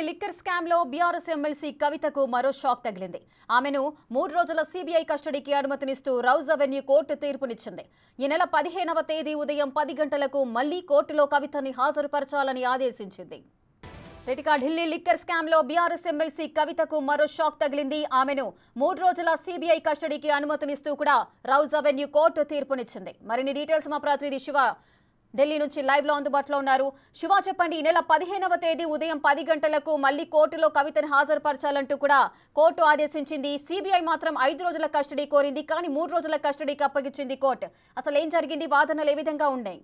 liquor scam లో BRS MLC కవితకు మరో షాక్ తగిలింది ఆమెను మూడు రోజుల సీబీఐ కస్టడీకి అనుమతినిస్తూ రౌజ్ అవెన్యూ కోర్టు తీర్పునిచ్చింది ఈ నెల పదిహేనవ తేదీ ఉదయం పది గంటలకు మళ్లీ కోర్టులో కవితని హాజరుపరచాలని ఆదేశించింది రేటికా ఢిల్లీ లిక్కర్ స్కామ్ లో బీఆర్ఎస్ ఎమ్మెల్సీ కవితకు మరో షాక్ తగిలింది ఆమెను మూడు రోజుల సీబీఐ కస్టడీకి అనుమతినిస్తూ కూడా రౌజ్ అవెన్యూ కోర్టు తీర్పునిచ్చింది మరిన్ని డీటెయిల్స్ మా ప్రతినిధి శివ ఢిల్లీ నుంచి లైవ్ లో అందుబాటులో ఉన్నారు శివ చెప్పండి ఈ నెల పదిహేనవ తేదీ ఉదయం పది గంటలకు మళ్లీ కోర్టులో కవితను హాజరుపరచాలంటూ కూడా కోర్టు ఆదేశించింది సిబిఐ మాత్రం ఐదు రోజుల కస్టడీ కోరింది కానీ మూడు రోజుల కస్టడీకి అప్పగించింది కోర్టు అసలు ఏం జరిగింది వాదనలు ఏ విధంగా ఉన్నాయి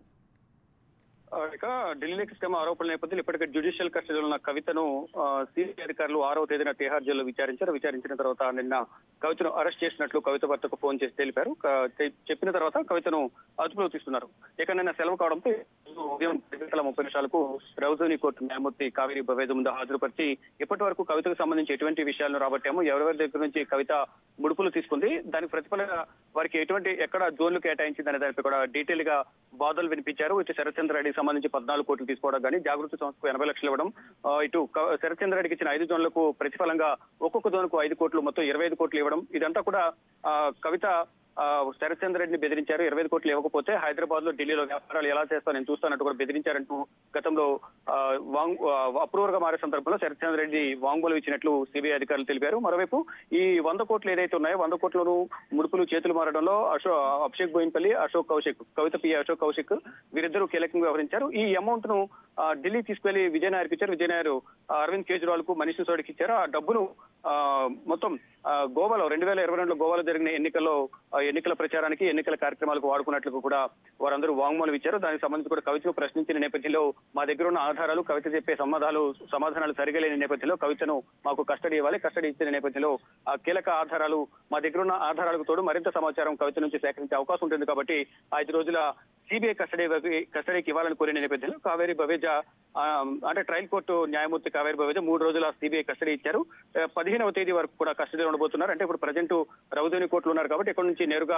ఆ, ఇక ఢిల్లీ స్కామ్ ఆరోపణల నేపథ్యంలో ఇప్పటికే జ్యుడిషియల్ కస్టడీలో ఉన్న కవితను సిబిఐ అధికారులు ఆరవ తేదీన తిహార్ జైల్లో విచారించారు విచారించిన తర్వాత నిన్న కవితను అరెస్ట్ చేసినట్లు కవిత భర్తకు ఫోన్ చేసి తెలిపారు క- చె- చెప్పిన తర్వాత కవితను అదుపులో తీసుకున్నారు ఇక నిన్న సెలవు కావడంతో ఉదయం పది గంటల ముప్పై నిమిషాలకు రౌజోని కోర్టు న్యాయమూర్తి కావేరి బవేద ముందు హాజరుపరిచి ఇప్పటి వరకు కవితకు సంబంధించి ఎటువంటి విషయాలను రాబట్టామో ఎవరెవరి దగ్గర నుంచి కవిత ముడుపులు తీసుకుంది దానికి ప్రతిఫలంగా వారికి ఎటువంటి ఎక్కడ జోన్లు కేటాయించింది అనే దానిపై కూడా డీటెయిల్ గా బాధలు వినిపించారు ఇటు శరత్చంద్ర రెడ్డికి సంబంధించి పద్నాలుగు కోట్లు తీసుకోవడం కానీ జాగృతి సంస్థకు ఎనభై లక్షలు ఇవ్వడం ఆ, ఇటు క- శరత్చంద్ర రెడ్డికి ఇచ్చిన ఐదు జోన్లకు ప్రతిఫలంగా ఒక్కొక్క జోన్కు ఐదు కోట్లు మొత్తం ఇరవై ఐదు కోట్లు ఇవ్వడం ఇదంతా కూడా ఆ, కవిత ఆ, శరత్చంద్ర రెడ్డిని బెదిరించారు ఇరవై ఐదు కోట్లు ఇవ్వకపోతే హైదరాబాద్ లో ఢిల్లీలో వ్యాపారాలు ఎలా చేస్తాను నేను చూస్తానంటూ కూడా బెదిరించారంటూ గతంలో ఆ, వాంగ్ అప్రూవర్ గా మారే సందర్భంలో శరత్చంద్ర రెడ్డి వాంగ్మూలం ఇచ్చినట్లు సిబిఐ అధికారులు తెలిపారు మరోవైపు ఈ వంద కోట్లు ఏదైతే ఉన్నాయో వంద కోట్లను ముడుపులు చేతులు మారడంలో అశోక్ అభిషేక్ బోయిన్పల్లి అశోక్ కౌశిక్ కవిత పి అశోక్ కౌశిక్ వీరిద్దరూ కీలకంగా వ్యవహరించారు ఈ అమౌంట్ ను ఆ, ఢిల్లీ తీసుకెళ్లి విజయనాయర్కి ఇచ్చారు విజయనాయర్ ఆ, అరవింద్ కేజ్రీవాల్ కు మనీష్ సిసోడికి ఇచ్చారు ఆ డబ్బును ఆ, మొత్తం ఆ, గోవాలో రెండు వేల ఇరవై రెండులో గోవాలో జరిగిన ఎన్నికల్లో ఆ, ఎన్నికల ప్రచారానికి ఎన్నికల కార్యక్రమాలకు వాడుకున్నట్లు కూడా వారందరూ వాంగ్మూలం ఇచ్చారు దానికి సంబంధించి కూడా కవితను ప్రశ్నించిన నేపథ్యంలో మా దగ్గర ఉన్న ఆధారాలు కవిత చెప్పే సమాధానాలు సమాధానాలు సరిగా లేని నేపథ్యంలో కవితను మాకు కస్టడీ ఇవ్వాలి కస్టడీ ఇచ్చిన నేపథ్యంలో ఆ కీలక ఆధారాలు మా దగ్గర ఉన్న ఆధారాలకు తోడు మరింత సమాచారం కవిత నుంచి సేకరించే అవకాశం ఉంటుంది కాబట్టి ఐదు రోజుల సిబిఐ కస్టడీ కస్టడీకి ఇవ్వాలని కోరిన నేపథ్యంలో కావేరి బవేజా ఆ, అంటే ట్రయల్ కోర్టు న్యాయమూర్తి కావేరి బవేజా మూడు రోజుల సిబిఐ కస్టడీ ఇచ్చారు ఆ, పదిహేనవ తేదీ వరకు కూడా కస్టడీలో ఉండబోతున్నారు అంటే ఇప్పుడు ప్రజెంట్ రౌదోని కోర్టులో ఉన్నారు కాబట్టి ఇక్కడ నుంచి నేరుగా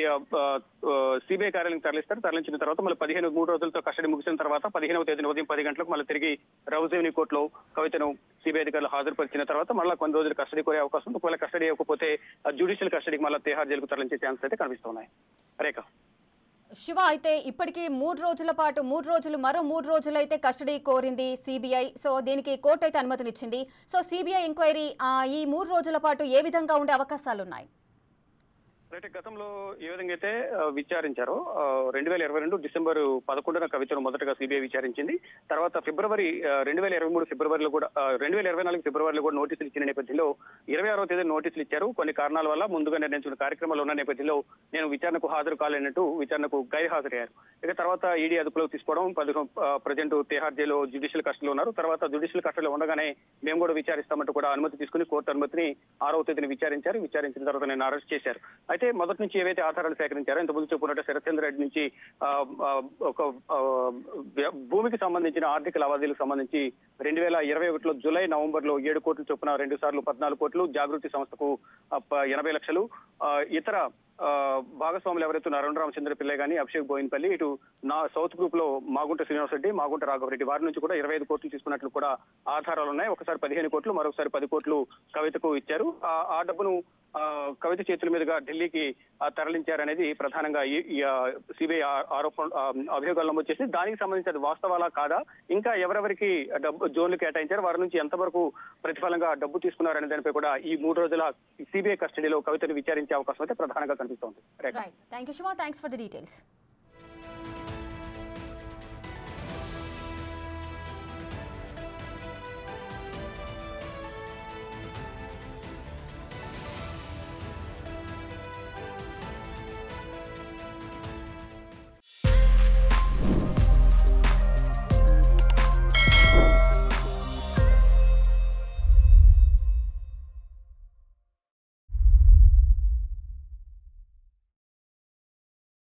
సిబిఐ కార్యాలయం తరలిస్తారు తరలించిన తర్వాత మళ్ళీ పదిహేను మూడు రోజులతో కస్టడీ ముగిసిన తర్వాత పదిహేనవ తేదీన ఉదయం పది గంటలకు మళ్ళీ తిరిగి రౌజేని కోర్టులో కవితను సిబిఐ అధికారులు హాజరుపరిచిన తర్వాత మళ్ళీ కొన్ని రోజులు కస్టడీ కోరే అవకాశం ఉంది ఒకవేళ కస్టడీ ఇవ్వకపోతే జ్యుడిషియల్ కస్టడీకి మళ్ళీ తిహార్ జైలుకు తరలించే ఛాన్స్ అయితే కనిపిస్తున్నాయి రేఖ శివ అయితే ఇప్పటికీ మూడు రోజుల పాటు మూడు రోజులు మరో మూడు రోజులు అయితే కస్టడీ కోరింది సిబిఐ సో దీనికి కోర్టు అయితే అనుమతినిచ్చింది సో సిబిఐ ఎంక్వైరీ ఆ, ఈ మూడు రోజుల పాటు ఏ విధంగా ఉండే అవకాశాలు ఉన్నాయి అయితే గతంలో ఏ విధంగా అయితే ఆ, విచారించారో రెండు వేల ఇరవై రెండు డిసెంబర్ పదకొండున కవితను మొదటగా సిబిఐ విచారించింది తర్వాత ఫిబ్రవరి రెండు వేల ఇరవై మూడు ఫిబ్రవరిలో కూడా రెండు వేల ఇరవై నాలుగు ఫిబ్రవరిలో కూడా నోటీసులు ఇచ్చిన నేపథ్యంలో ఇరవై ఆరో తేదీ నోటీసులు ఇచ్చారు కొన్ని కారణాల వల్ల ముందుగా నిర్ణయించిన కార్యక్రమాలు ఉన్న నేపథ్యంలో నేను విచారణకు హాజరు కాలేనట్టు విచారణకు గైర్ హాజరయ్యారు ఇక తర్వాత ఈడీ అదుపులోకి తీసుకోవడం ప్రజెంట్ తిహార్ జైల్లో జ్యుడిషియల్ కస్టడీలో ఉన్నారు తర్వాత జ్యుడిషియల్ కస్టడీలో ఉండగానే మేము కూడా విచారిస్తామంటూ కూడా అనుమతి తీసుకుని కోర్టు అనుమతిని ఆరో తేదీని విచారించారు విచారించిన తర్వాత నేను అరెస్ట్ చేశారు అయితే మొదటి నుంచి ఏవైతే ఆధారాలు సేకరించారో ఇంతకుముందు చెప్పుకున్నట్టు శరత్చంద్ర రెడ్డి నుంచి ఆ, ఆ, ఒక ఆ, వ్య- భూమికి సంబంధించిన ఆర్థిక లావాదేవీలకు సంబంధించి రెండు వేల ఇరవై ఒకటిలో జూలై నవంబర్ లో ఏడు కోట్ల చొప్పున రెండు సార్లు పద్నాలుగు కోట్లు జాగృతి సంస్థకు ఆ, ప- ఎనభై లక్షలు ఆ, ఇతర ఆ, భాగస్వాములు ఎవరైతే ఉన్నారో అరుణ్ రామచంద్ర పిల్లై కానీ అభిషేక్ బోయిన్పల్లి ఇటు నా సౌత్ గ్రూప్ లో మాగుంట శ్రీనివాస్ రెడ్డి మాగుంట రాఘవరెడ్డి వారి నుంచి కూడా ఇరవై ఐదు కోట్లు తీసుకున్నట్లు కూడా ఆధారాలు ఉన్నాయి ఒకసారి పదిహేను కోట్లు మరొకసారి పది కోట్లు కవితకు ఇచ్చారు ఆ- ఆ డబ్బును ఆ, కవిత చేతుల మీదుగా ఢిల్లీకి ఆ, తరలించారనేది ప్రధానంగా ఈ సిబిఐ ఆరోపణ ఆ, అభియోగాలు నమోదు చేసి దానికి సంబంధించి అది వాస్తవాలా కాదా ఇంకా ఎవరెవరికి డబ్బు జోన్లు కేటాయించారు వారి నుంచి ఎంతవరకు ప్రతిఫలంగా డబ్బు తీసుకున్నారనే దానిపై కూడా ఈ మూడు రోజుల సిబిఐ కస్టడీలో కవితను విచారించే అవకాశం అయితే ప్రధానంగా కనిపిస్తోంది Rekha right thank you Shiva thanks for the details